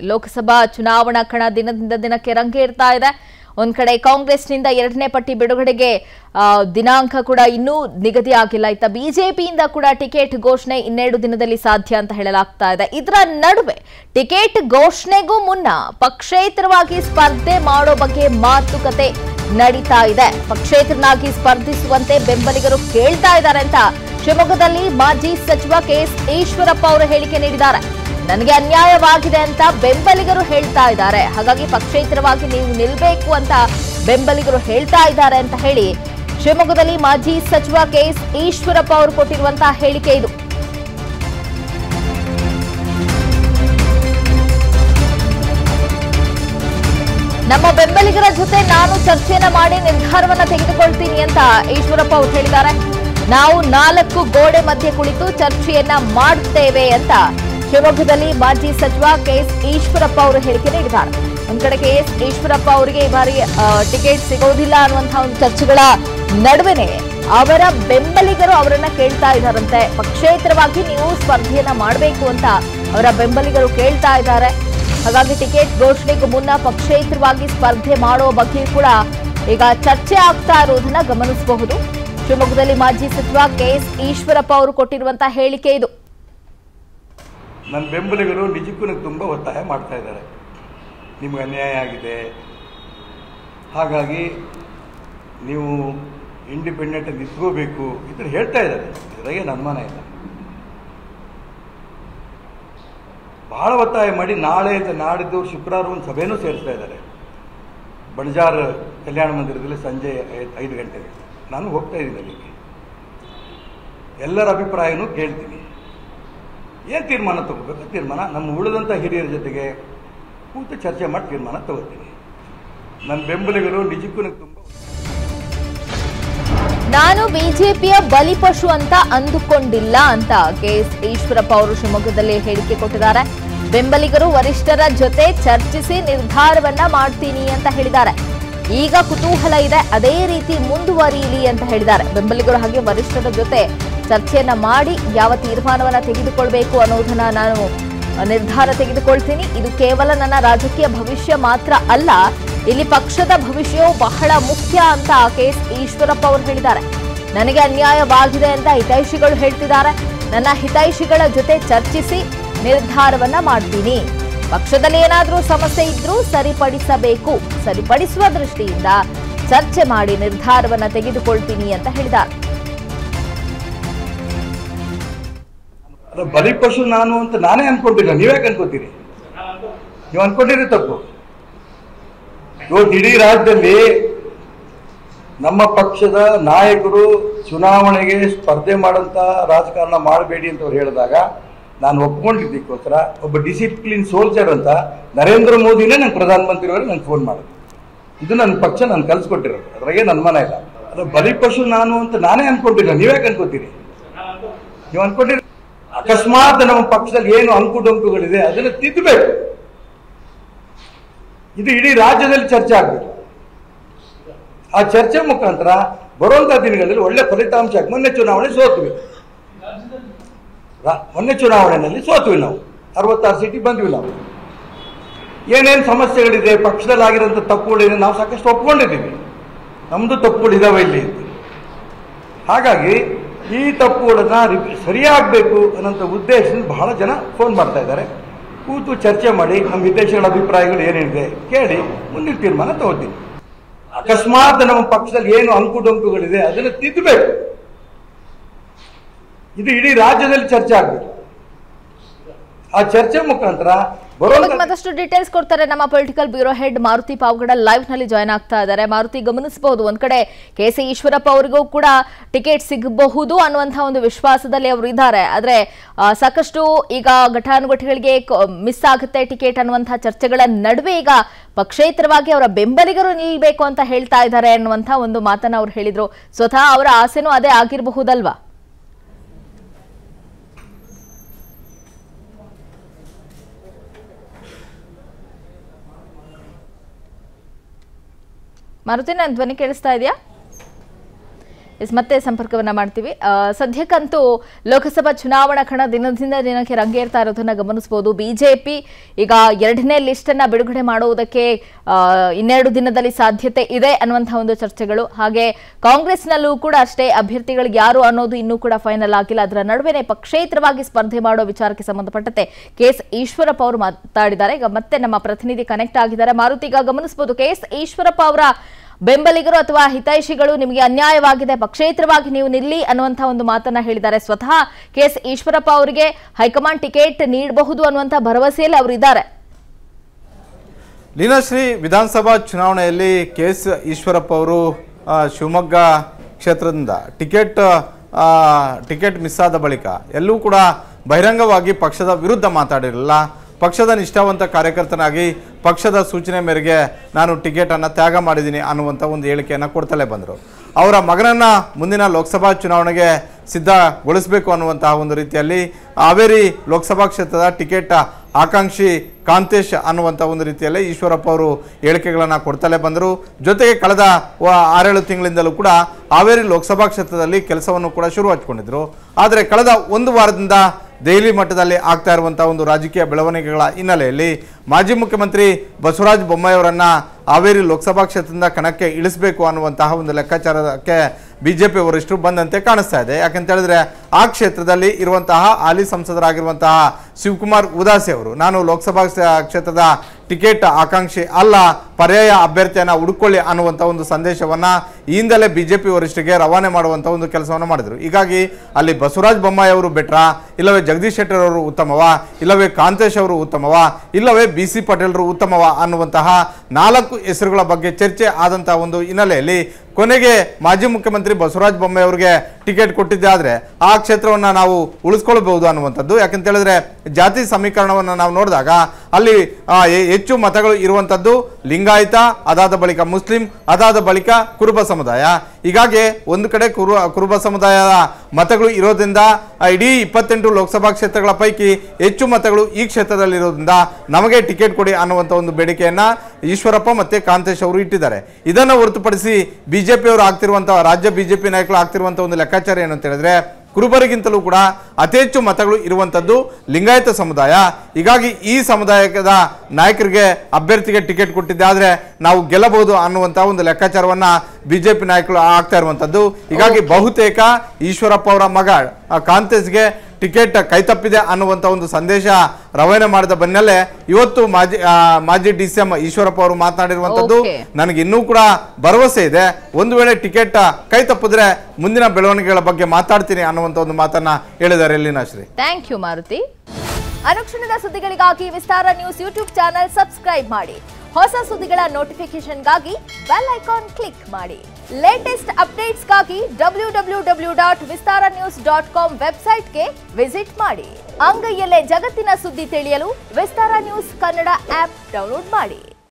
ಲೋಕಸಭಾ ಚುನಾವಣಾ ಕಣ ದಿನದಿಂದ ದಿನಕ್ಕೆ ರಂಗೇರ್ತಾ ಇದೆ ಒಂದ್ ಕಡೆ ಕಾಂಗ್ರೆಸ್ನಿಂದ ಎರಡನೇ ಪಟ್ಟಿ ಬಿಡುಗಡೆಗೆ ಆ, ದಿನಾಂಕ ಕೂಡ ಇನ್ನೂ ನಿಗದಿ ಆಗಿಲ್ಲ ಇತ್ತ ಬಿಜೆಪಿಯಿಂದ ಕೂಡ ಟಿಕೆಟ್ ಘೋಷಣೆ ಇನ್ನೆರಡು ದಿನದಲ್ಲಿ ಸಾಧ್ಯ ಅಂತ ಹೇಳಲಾಗ್ತಾ ಇದೆ ಇದರ ನಡುವೆ ಟಿಕೆಟ್ ಘೋಷಣೆಗೂ ಮುನ್ನ ಪಕ್ಷೇತರವಾಗಿ ಸ್ಪರ್ಧೆ ಮಾಡೋ ಬಗ್ಗೆ ಮಾತುಕತೆ ನಡೀತಾ ಇದೆ ಪಕ್ಷೇತರನಾಗಿ ಸ್ಪರ್ಧಿಸುವಂತೆ ಬೆಂಬಲಿಗರು ಕೇಳ್ತಾ ಇದ್ದಾರೆ ಅಂತ ಶಿವಮೊಗ್ಗದಲ್ಲಿ ಮಾಜಿ ಸಚಿವ ಕೆಎಸ್ ಈಶ್ವರಪ್ಪ ಅವರು ಹೇಳಿಕೆ ನೀಡಿದ್ದಾರೆ ನನಗೆ ಅನ್ಯಾಯವಾಗಿದೆ ಅಂತ ಬೆಂಬಲಿಗರು ಹೇಳ್ತಾ ಇದ್ದಾರೆ ಹಾಗಾಗಿ ಪಕ್ಷೇತರವಾಗಿ ನೀವು ನಿಲ್ಬೇಕು ಅಂತ ಬೆಂಬಲಿಗರು ಹೇಳ್ತಾ ಇದ್ದಾರೆ ಅಂತ ಹೇಳಿ ಶಿವಮೊಗ್ಗದಲ್ಲಿ ಮಾಜಿ ಸಚಿವ ಕೆಎಸ್ ಈಶ್ವರಪ್ಪ ಅವರು ಕೊಟ್ಟಿರುವಂತಹ ಹೇಳಿಕೆ ಇದು ನಮ್ಮ ಬೆಂಬಲಿಗರ ಜೊತೆ ನಾನು ಚರ್ಚೆಯನ್ನ ಮಾಡಿ ನಿರ್ಧಾರವನ್ನ ತೆಗೆದುಕೊಳ್ತೀನಿ ಅಂತ ಈಶ್ವರಪ್ಪ ಅವರು ಹೇಳಿದ್ದಾರೆ ನಾವು ನಾಲ್ಕು ಗೋಡೆ ಮಧ್ಯೆ ಕುಳಿತು ಚರ್ಚೆಯನ್ನ ಮಾಡುತ್ತೇವೆ ಅಂತ ಶಿವಮೊಗ್ಗದಲ್ಲಿ ಮಾಜಿ ಸಚಿವ ಕೆಎಸ್ ಈಶ್ವರಪ್ಪ ಅವರು ಹೇಳಿಕೆ ನೀಡಿದ್ದಾರೆ ಒಂದ್ ಕಡೆ ಕೆಎಸ್ ಈಶ್ವರಪ್ಪ ಅವರಿಗೆ ಈ ಬಾರಿ ಆ, ಟಿಕೆಟ್ ಸಿಗೋದಿಲ್ಲ ಅನ್ನುವಂತಹ ಒಂದು ಚರ್ಚೆಗಳ ನಡುವೆನೆ ಅವರ ಬೆಂಬಲಿಗರು ಅವರನ್ನ ಕೇಳ್ತಾ ಇದ್ದಾರಂತೆ ಪಕ್ಷೇತರವಾಗಿ ನೀವು ಸ್ಪರ್ಧೆಯನ್ನ ಮಾಡಬೇಕು ಅಂತ ಅವರ ಬೆಂಬಲಿಗರು ಕೇಳ್ತಾ ಇದ್ದಾರೆ ಹಾಗಾಗಿ ಟಿಕೆಟ್ ಘೋಷಣೆಗೂ ಮುನ್ನ ಪಕ್ಷೇತರವಾಗಿ ಸ್ಪರ್ಧೆ ಮಾಡುವ ಬಗ್ಗೆ ಕೂಡ ಈಗ ಚರ್ಚೆ ಆಗ್ತಾ ಇರುವುದನ್ನ ಗಮನಿಸಬಹುದು ಶಿವಮೊಗ್ಗದಲ್ಲಿ ಮಾಜಿ ಸಚಿವ ಕೆಎಸ್ ಈಶ್ವರಪ್ಪ ಅವರು ಕೊಟ್ಟಿರುವಂತಹ ಹೇಳಿಕೆ ಇದು ನನ್ನ ಬೆಂಬಲಿಗರು ನಿಜಕ್ಕೂ ನನಗೆ ತುಂಬ ಒತ್ತಾಯ ಮಾಡ್ತಾ ಇದ್ದಾರೆ ನಿಮ್ಗೆ ಅನ್ಯಾಯ ಆಗಿದೆ ಹಾಗಾಗಿ ನೀವು ಇಂಡಿಪೆಂಡೆಂಟ್ ನಿಂತ್ಕೋಬೇಕು ಈ ಥರ ಹೇಳ್ತಾ ಇದ್ದಾರೆ ಇದ್ರಾಗೆ ನನ್ನ ಅನುಮಾನ ಇಲ್ಲ ಬಹಳ ಒತ್ತಾಯ ಮಾಡಿ ನಾಳೆ ಅಂತ ನಾಡಿದ್ದು ಶುಕ್ರವಾರ ಒಂದು ಸಭೆನೂ ಸೇರಿಸ್ತಾ ಇದ್ದಾರೆ ಬಣಜಾರ್ ಕಲ್ಯಾಣ ಮಂದಿರದಲ್ಲಿ ಸಂಜೆ ಐ- ಐದು ಗಂಟೆಗೆ ನಾನು ಹೋಗ್ತಾ ಇದ್ದೀನಿ ಅಲ್ಲಿಗೆ ಎಲ್ಲರ ಅಭಿಪ್ರಾಯನೂ ಕೇಳ್ತೀನಿ ಏನು ತೀರ್ಮಾನ ತಗೋಬೇಕು ತೀರ್ಮಾನ ನಮ್ಮ ಉಳಿದಂಥ ಹಿರಿಯರ ಜೊತೆಗೆ ಕೂತು ಚರ್ಚೆ ಮಾಡಿ ತೀರ್ಮಾನ ತಗೋತೀನಿ ನನ್ನ ಬೆಂಬಲಿಗರು ನಿಜಕ್ಕೂ ನನಗೆ ತುಂಬ ನಾನು ಬಿಜೆಪಿಯ ಬಲಿಪಶು ಅಂತ ಅಂದುಕೊಂಡಿಲ್ಲ ಅಂತ ಕೆಎಸ್ ಈಶ್ವರಪ್ಪ ಅವರು ಶಿವಮೊಗ್ಗದಲ್ಲಿ ಹೇಳಿಕೆ ಕೊಟ್ಟಿದ್ದಾರೆ ಬೆಂಬಲಿಗರು ವರಿಷ್ಠರ ಜೊತೆ ಚರ್ಚಿಸಿ ನಿರ್ಧಾರವನ್ನ ಮಾಡ್ತೀನಿ ಅಂತ ಹೇಳಿದ್ದಾರೆ ಈಗ ಕುತೂಹಲ ಇದೆ ಅದೇ ರೀತಿ ಮುಂದುವರಿಯಲಿ ಅಂತ ಹೇಳಿದ್ದಾರೆ ಬೆಂಬಲಿಗರು ಹಾಗೆ ವರಿಷ್ಠರ ಜೊತೆ ಚರ್ಚೆಯನ್ನ ಮಾಡಿ ಯಾವ ತೀರ್ಮಾನವನ್ನ ತೆಗೆದುಕೊಳ್ಬೇಕು ಅನ್ನೋದನ್ನ ನಾನು ನಿರ್ಧಾರ ತೆಗೆದುಕೊಳ್ತೀನಿ ಇದು ಕೇವಲ ನನ್ನ ರಾಜಕೀಯ ಭವಿಷ್ಯ ಮಾತ್ರ ಅಲ್ಲ ಇಲ್ಲಿ ಪಕ್ಷದ ಭವಿಷ್ಯವು ಬಹಳ ಮುಖ್ಯ ಅಂತ ಕೆಎಸ್ ಈಶ್ವರಪ್ಪ ಅವರು ಹೇಳಿದ್ದಾರೆ ನನಗೆ ಅನ್ಯಾಯವಾಗಿದೆ ಅಂತ ಹಿತೈಷಿಗಳು ಹೇಳ್ತಿದ್ದಾರೆ ನನ್ನ ಹಿತೈಷಿಗಳ ಜೊತೆ ಚರ್ಚಿಸಿ ನಿರ್ಧಾರವನ್ನ ಮಾಡ್ತೀನಿ ಪಕ್ಷದಲ್ಲಿ ಏನಾದರೂ ಸಮಸ್ಯೆ ಇದ್ರೂ ಸರಿಪಡಿಸಬೇಕು ಸರಿಪಡಿಸುವ ದೃಷ್ಟಿಯಿಂದ ಚರ್ಚೆ ಮಾಡಿ ನಿರ್ಧಾರವನ್ನ ತೆಗೆದುಕೊಳ್ತೀನಿ ಅಂತ ಹೇಳಿದ್ದಾರೆ ಅಲ್ಲ ಬಲಿಪಶು ನಾನು ಅಂತ ನಾನೇ ಅನ್ಕೊಂಡಿಲ್ಲ ನೀವ್ಯಾಕೆ ಅನ್ಕೋತೀರಿ ನೀವು ಅನ್ಕೊಂಡಿರಿ ತಪ್ಪು ಇವತ್ತು ಇಡೀ ರಾಜ್ಯದಲ್ಲಿ ನಮ್ಮ ಪಕ್ಷದ ನಾಯಕರು ಚುನಾವಣೆಗೆ ಸ್ಪರ್ಧೆ ಮಾಡಂತ ರಾಜಕಾರಣ ಮಾಡಬೇಡಿ ಅಂತ ಅವ್ರು ಹೇಳಿದಾಗ ನಾನು ಒಪ್ಕೊಂಡಿದ್ದಕ್ಕೋಸ್ಕರ ಒಬ್ಬ ಡಿಸಿಪ್ಲಿನ್ ಸೋಲ್ಜರ್ ಅಂತ ನರೇಂದ್ರ ಮೋದಿನೇ ನಂಗೆ ಪ್ರಧಾನಮಂತ್ರಿಯವರು ನಂಗೆ ಫೋನ್ ಮಾಡಿದ್ರು ಇದು ನನ್ನ ಪಕ್ಷ ನಾನು ಕಲ್ಸ್ಕೊಟ್ಟಿರೋದು ಅದ್ರಾಗೆ ನನ್ನ ಮನ ಇಲ್ಲ ಅಲ್ಲ ಬಲಿಪಶು ನಾನು ಅಂತ ನಾನೇ ಅನ್ಕೊಂಡಿಲ್ಲ ನೀವ್ಯಾಕೆ ಅನ್ಕೋತೀರಿ ನೀವು ಅನ್ಕೊಂಡಿರಿ ಅಕಸ್ಮಾತ್ ನಮ್ಮ ಪಕ್ಷದಲ್ಲಿ ಏನು ಅಂಕು ಡೊಂಕುಗಳಿದೆ ಅದನ್ನು ತಿದ್ದಬೇಕು ಇದು ಇಡೀ ರಾಜ್ಯದಲ್ಲಿ ಚರ್ಚೆ ಆಗ್ಬೇಕು ಆ ಚರ್ಚೆ ಮುಖಾಂತರ ಬರುವಂತ ದಿನಗಳಲ್ಲಿ ಒಳ್ಳೆ ಫಲಿತಾಂಶ ಆಗಿ ಮೊನ್ನೆ ಚುನಾವಣೆ ಸೋತ್ವಿ ರಾ- ಮೊನ್ನೆ ಚುನಾವಣೆಯಲ್ಲಿ ಸೋತ್ವಿ ನಾವು ಅರವತ್ತಾರು ಸೀಟಿಗೆ ಬಂದ್ವಿ ನಾವು ಏನೇನು ಸಮಸ್ಯೆಗಳಿದೆ ಪಕ್ಷದಲ್ಲಿ ಆಗಿರೋಂಥ ತಪ್ಪುಗಳಿದೆ ನಾವು ಸಾಕಷ್ಟು ಒಪ್ಕೊಂಡಿದ್ದೀವಿ ನಮ್ಮದು ತಪ್ಪುಗಳಿದಾವೆ ಇಲ್ಲಿ ಅಂತ ಹಾಗಾಗಿ ಈ ತಪ್ಪುಗಳನ್ನ ರಿ- ಸರಿಯಾಗಬೇಕು ಅನ್ನೋಂಥ ಉದ್ದೇಶದಿಂದ ಬಹಳ ಜನ ಫೋನ್ ಮಾಡ್ತಾ ಇದ್ದಾರೆ ಕೂತು ಚರ್ಚೆ ಮಾಡಿ ನಮ್ಮ ಹಿತೈಷಿಗಳ ಅಭಿಪ್ರಾಯಗಳು ಏನೇನಿದೆ ಕೇಳಿ ಮುಂದಿನ ತೀರ್ಮಾನ ತಗೋತೀನಿ ಅಕಸ್ಮಾತ್ ನಮ್ಮ ಪಕ್ಷದಲ್ಲಿ ಏನು ಅಂಕು ಡೊಂಕುಗಳಿದೆ ಅದನ್ನು ತಿದ್ದಬೇಕು ಇದು ಇಡೀ ರಾಜ್ಯದಲ್ಲಿ ಚರ್ಚೆ ಆಗ್ಬೇಕು ಆ ಚರ್ಚೆ ಮುಖಾಂತರ ಈ ಬಗ್ಗೆ ಬರುವಂತ ಮತ್ತಷ್ಟು ಡೀಟೇಲ್ಸ್ ಕೊಡ್ತಾರೆ ನಮ್ಮ political bureau head Maruthi Pavagada live ನಲ್ಲಿ ಜಾಯ್ನ್ ಆಗ್ತಾ ಇದ್ದಾರೆ ಮಾರುತಿ ಗಮನಿಸಬಹುದು ಒಂದ್ ಕಡೆ ಕೆ ಸಿ ಈಶ್ವರಪ್ಪ ಅವರಿಗೂ ಕೂಡ ಟಿಕೆಟ್ ಸಿಗಬಹುದು ಅನ್ನುವಂತಹ ಒಂದು ವಿಶ್ವಾಸದಲ್ಲಿ ಅವರು ಇದ್ದಾರೆ ಆದ್ರೆ ಆ, ಸಾಕಷ್ಟು ಈಗ ಘಟಾನುಘಟಿಗಳಿಗೆ ಮಿಸ್ ಆಗುತ್ತೆ ಟಿಕೆಟ್ ಅನ್ನುವಂತಹ ಚರ್ಚೆಗಳ ನಡುವೆ ಈಗ ಪಕ್ಷೇತರವಾಗಿ ಅವರ ಬೆಂಬಲಿಗರು ನಿಲ್ಬೇಕು ಅಂತ ಹೇಳ್ತಾ ಇದ್ದಾರೆ ಅನ್ನುವಂತಹ ಒಂದು ಮಾತನ್ನ ಅವ್ರು ಹೇಳಿದ್ರು ಸ್ವತಃ ಅವರ ಆಸೆನೂ ಅದೇ ಆಗಿರಬಹುದಲ್ವಾ ಮಾರುತಿ ನನ್ನ ಧ್ವನಿ ಕೇಳಿಸ್ತಾ ಇದೆಯಾ ಎಸ್ ಮತ್ತೆ ಸಂಪರ್ಕವನ್ನ ಮಾಡ್ತೀವಿ ಆ, ಸದ್ಯಕ್ಕಂತೂ ಲೋಕಸಭಾ ಚುನಾವಣಾ ಕಣ ದಿನದಿಂದ ದಿನಕ್ಕೆ ರಂಗೇರ್ತಾ ಇರೋದನ್ನ ಗಮನಿಸಬಹುದು ಬಿಜೆಪಿ ಈಗ ಎರಡನೇ ಲಿಸ್ಟ್ ಅನ್ನ ಬಿಡುಗಡೆ ಮಾಡುವುದಕ್ಕೆ ಆ, ಇನ್ನೆರಡು ದಿನದಲ್ಲಿ ಸಾಧ್ಯತೆ ಇದೆ ಅನ್ನುವಂತಹ ಒಂದು ಚರ್ಚೆಗಳು ಹಾಗೆ ಕಾಂಗ್ರೆಸ್ನಲ್ಲೂ ಕೂಡ ಅಷ್ಟೇ ಅಭ್ಯರ್ಥಿಗಳಿಗೆ ಯಾರು ಅನ್ನೋದು ಇನ್ನೂ ಕೂಡ ಫೈನಲ್ ಆಗಿಲ್ಲ ಅದರ ನಡುವೆನೆ ಪಕ್ಷೇತರವಾಗಿ ಸ್ಪರ್ಧೆ ಮಾಡೋ ವಿಚಾರಕ್ಕೆ ಸಂಬಂಧಪಟ್ಟಂತೆ ಕೆ ಎಸ್ ಈಶ್ವರಪ್ಪ ಅವರು ಮಾತಾಡಿದ್ದಾರೆ ಈಗ ಮತ್ತೆ ನಮ್ಮ ಪ್ರತಿನಿಧಿ ಕನೆಕ್ಟ್ ಆಗಿದ್ದಾರೆ ಮಾರುತಿ ಈಗ ಗಮನಿಸಬಹುದು ಕೆ ಎಸ್ ಈಶ್ವರಪ್ಪ ಅವರ ಬೆಂಬಲಿಗರು ಅಥವಾ ಹಿತೈಷಿಗಳು ನಿಮಗೆ ಅನ್ಯಾಯವಾಗಿದೆ ಪಕ್ಷೇತರವಾಗಿ ನೀವು ನಿಲ್ಲಿ ಅನ್ನುವಂತಹ ಒಂದು ಮಾತನ್ನ ಹೇಳಿದ್ದಾರೆ ಸ್ವತಃ ಕೆ ಎಸ್ ಈಶ್ವರಪ್ಪ ಅವರಿಗೆ ಹೈಕಮಾಂಡ್ ಟಿಕೆಟ್ ನೀಡಬಹುದು ಅನ್ನುವಂತಹ ಭರವಸೆಯಲ್ಲಿ ಅವರು ಇದ್ದಾರೆ ಲೀನಾಶ್ರೀ ವಿಧಾನಸಭಾ ಚುನಾವಣೆಯಲ್ಲಿ ಕೆ ಎಸ್ ಈಶ್ವರಪ್ಪ ಅವರು ಆ, ಶಿವಮೊಗ್ಗ ಕ್ಷೇತ್ರದಿಂದ ಟಿಕೆಟ್ ಆ, ಟಿಕೆಟ್ ಮಿಸ್ ಆದ ಬಳಿಕ ಎಲ್ಲೂ ಕೂಡ ಬಹಿರಂಗವಾಗಿ ಪಕ್ಷದ ವಿರುದ್ಧ ಮಾತಾಡಿರಲಿಲ್ಲ ಪಕ್ಷದ ನಿಷ್ಠಾವಂತ ಕಾರ್ಯಕರ್ತನಾಗಿ ಪಕ್ಷದ ಸೂಚನೆ ಮೇರೆಗೆ ನಾನು ಟಿಕೆಟನ್ನು ತ್ಯಾಗ ಮಾಡಿದ್ದೀನಿ ಅನ್ನುವಂಥ ಒಂದು ಹೇಳಿಕೆಯನ್ನು ಕೊಡ್ತಲೇ ಬಂದರು ಅವರ ಮಗನನ್ನು ಮುಂದಿನ ಲೋಕಸಭಾ ಚುನಾವಣೆಗೆ ಸಿದ್ಧಗೊಳಿಸಬೇಕು ಅನ್ನುವಂತಹ ಒಂದು ರೀತಿಯಲ್ಲಿ ಹಾವೇರಿ ಲೋಕಸಭಾ ಕ್ಷೇತ್ರದ ಟಿಕೆಟ್ ಆಕಾಂಕ್ಷಿ ಕಾಂತೇಶ್ ಅನ್ನುವಂಥ ಒಂದು ರೀತಿಯಲ್ಲಿ ಈಶ್ವರಪ್ಪ ಅವರು ಹೇಳಿಕೆಗಳನ್ನು ಕೊಡ್ತಲೇ ಬಂದರು ಜೊತೆಗೆ ಕಳೆದ ವ- ಆರೇಳು ತಿಂಗಳಿಂದಲೂ ಕೂಡ ಹಾವೇರಿ ಲೋಕಸಭಾ ಕ್ಷೇತ್ರದಲ್ಲಿ ಕೆಲಸವನ್ನು ಕೂಡ ಶುರು ಹಚ್ಕೊಂಡಿದ್ರು ಆದರೆ ಕಳೆದ ಒಂದು ವಾರದಿಂದ ದೆಹಲಿ ಮಟ್ಟದಲ್ಲಿ ಆಗ್ತಾ ಇರುವಂಥ ಒಂದು ರಾಜಕೀಯ ಬೆಳವಣಿಗೆಗಳ ಹಿನ್ನೆಲೆಯಲ್ಲಿ ಮಾಜಿ ಮುಖ್ಯಮಂತ್ರಿ ಬಸವರಾಜ ಬೊಮ್ಮಾಯಿಯವರನ್ನ ಹಾವೇರಿ ಲೋಕಸಭಾ ಕ್ಷೇತ್ರದಿಂದ ಕಣಕ್ಕೆ ಇಳಿಸಬೇಕು ಅನ್ನುವಂತಹ ಒಂದು ಲೆಕ್ಕಾಚಾರಕ್ಕೆ ಬಿಜೆಪಿ ವರಿಷ್ಠರು ಬಂದಂತೆ ಕಾಣಿಸ್ತಾ ಇದೆ ಯಾಕಂತ ಹೇಳಿದ್ರೆ ಆ ಕ್ಷೇತ್ರದಲ್ಲಿ ಇರುವಂತಹ ಹಾಲಿ ಸಂಸದರಾಗಿರುವಂತಹ ಶಿವಕುಮಾರ್ ಉದಾಸಿ ಅವರು ನಾನು ಲೋಕಸಭಾ ಕ್ಷ- ಕ್ಷೇತ್ರದ ಟಿಕೆಟ್ ಆಕಾಂಕ್ಷಿ ಅಲ್ಲ ಪರ್ಯಾಯ ಅಭ್ಯರ್ಥಿಯನ್ನ ಹುಡುಕೊಳ್ಳಿ ಅನ್ನುವಂಥ ಒಂದು ಸಂದೇಶವನ್ನ ಈ ಹಿಂದಲೇ ಬಿಜೆಪಿ ವರಿಷ್ಠರಿಗೆ ರವಾನೆ ಮಾಡುವಂಥ ಒಂದು ಕೆಲಸವನ್ನು ಮಾಡಿದ್ರು ಹೀಗಾಗಿ ಅಲ್ಲಿ ಬಸವರಾಜ ಬೊಮ್ಮಾಯಿ ಅವರು ಬೆಟ್ರಾ ಇಲ್ಲವೇ ಜಗದೀಶ್ ಶೆಟ್ಟರ್ ಅವರು ಉತ್ತಮವಾ ಇಲ್ಲವೇ ಕಾಂತೇಶ್ ಅವರು ಉತ್ತಮವಾ ಇಲ್ಲವೇ ಬಿ ಸಿ ಪಟೇಲ್ರು ಉತ್ತಮವಾ ಅನ್ನುವಂತಹ ನಾಲ್ಕು ಹೆಸರುಗಳ ಬಗ್ಗೆ ಚರ್ಚೆ ಆದಂತಹ ಒಂದು ಹಿನ್ನೆಲೆಯಲ್ಲಿ ಕೊನೆಗೆ ಮಾಜಿ ಮುಖ್ಯಮಂತ್ರಿ ಬಸವರಾಜ ಬೊಮ್ಮಾಯಿ ಅವರಿಗೆ ಟಿಕೆಟ್ ಕೊಟ್ಟಿದ್ದೆ ಆದರೆ ಆ ಕ್ಷೇತ್ರವನ್ನು ನಾವು ಉಳಿಸ್ಕೊಳ್ಬಹುದು ಅನ್ನುವಂಥದ್ದು ಯಾಕಂತ ಹೇಳಿದ್ರೆ ಜಾತಿ ಸಮೀಕರಣವನ್ನು ನಾವು ನೋಡಿದಾಗ ಅಲ್ಲಿ ಆ, ಹೆ- ಹೆಚ್ಚು ಮತಗಳು ಇರುವಂಥದ್ದು ಲಿಂಗಾಯತ ಅದಾದ ಬಳಿಕ ಮುಸ್ಲಿಂ ಅದಾದ ಬಳಿಕ ಕುರುಬ ಸಮುದಾಯ ಹೀಗಾಗಿ ಒಂದು ಕಡೆ ಕುರು ಕುರುಬ ಸಮುದಾಯದ ಮತಗಳು ಇರೋದ್ರಿಂದ ಆ, ಇಡೀ ಇಪ್ಪತ್ತೆಂಟು ಲೋಕಸಭಾ ಕ್ಷೇತ್ರಗಳ ಪೈಕಿ ಹೆಚ್ಚು ಮತಗಳು ಈ ಕ್ಷೇತ್ರದಲ್ಲಿ ಇರೋದ್ರಿಂದ ನಮಗೆ ಟಿಕೆಟ್ ಕೊಡಿ ಅನ್ನುವಂಥ ಒಂದು ಬೇಡಿಕೆಯನ್ನ ಈಶ್ವರಪ್ಪ ಮತ್ತೆ ಕಾಂತೇಶ್ ಅವರು ಇಟ್ಟಿದ್ದಾರೆ ಇದನ್ನು ಹೊರತುಪಡಿಸಿ ಬಿಜೆಪಿ ಅವರು ಆಗ್ತಿರುವಂತಹ ರಾಜ್ಯ ಬಿಜೆಪಿ ನಾಯಕರು ಆಗ್ತಿರುವಂತಹ ಒಂದು ಲೆಕ್ಕಾಚಾರ ಏನು ಅಂತ ಹೇಳಿದ್ರೆ ಕುರುಬರಿಗಿಂತಲೂ ಕೂಡ ಅತಿ ಹೆಚ್ಚು ಮತಗಳು ಇರುವಂಥದ್ದು ಲಿಂಗಾಯತ ಸಮುದಾಯ ಹೀಗಾಗಿ ಈ ಸಮುದಾಯದ ನಾಯಕರಿಗೆ ಅಭ್ಯರ್ಥಿಗೆ ಟಿಕೆಟ್ ಕೊಟ್ಟಿದ್ದೆ ಆದರೆ ನಾವು ಗೆಲ್ಲಬಹುದು ಅನ್ನುವಂಥ ಒಂದು ಲೆಕ್ಕಾಚಾರವನ್ನ ಬಿಜೆಪಿ ನಾಯಕರು ಆಗ್ತಾ ಇರುವಂಥದ್ದು ಹೀಗಾಗಿ ಬಹುತೇಕ ಈಶ್ವರಪ್ಪ ಅವರ ಮಗ ಆ, ಕಾಂತೇಶ್ಗೆ ಟಿಕೆಟ್ ಕೈತಪ್ಪಿದೆ ಅನ್ನುವಂಥ ಒಂದು ಸಂದೇಶ ರವಾನೆ ಮಾಡಿದ ಬೆನ್ನಲ್ಲೇ ಇವತ್ತು ಮಾಜಿ ಆ, ಮಾಜಿ ಡಿ ಸಿ ಎಂ ಈಶ್ವರಪ್ಪ ಅವರು ಮಾತನಾಡಿರುವಂಥದ್ದು Okay. ನನಗೆ ಇನ್ನೂ ಕೂಡ ಭರವಸೆ ಇದೆ ಒಂದು ವೇಳೆ ಟಿಕೆಟ್ ಕೈ ತಪ್ಪಿದ್ರೆ ಮುಂದಿನ ಬೆಳವಣಿಗೆಗಳ ಬಗ್ಗೆ ಮಾತಾಡ್ತೀನಿ ಅನ್ನುವಂಥ ಒಂದು ಮಾತನ್ನ ಹೇಳಿದ್ದಾರೆ ಲೀನಾಶ್ರೀ ಥ್ಯಾಂಕ್ ಯು ಮಾರುತಿ ಅನುಕ್ಷಣದ ಸುದ್ದಿಗಳಿಗಾಗಿ Vistara news YouTube channel subscribe ಮಾಡಿ ಹೊಸ ಸುದ್ದಿಗಳ ನೋಟಿಫಿಕೇಶನ್ಗಾಗಿ ಬೆಲ್ ಐಕಾನ್ ಕ್ಲಿಕ್ ಮಾಡಿ ಲೇಟೆಸ್ಟ್ ಅಪ್ಡೇಟ್ಸ್ಗಾಗಿ W W W dot Vistara news dot com ವೆಬ್ಸೈಟ್ಗೆ ವಿಸಿಟ್ ಮಾಡಿ ಅಂಗೈಯಲ್ಲೇ ಜಗತ್ತಿನ ಸುದ್ದಿ ತಿಳಿಯಲು Vistara news Kannada app download ಮಾಡಿ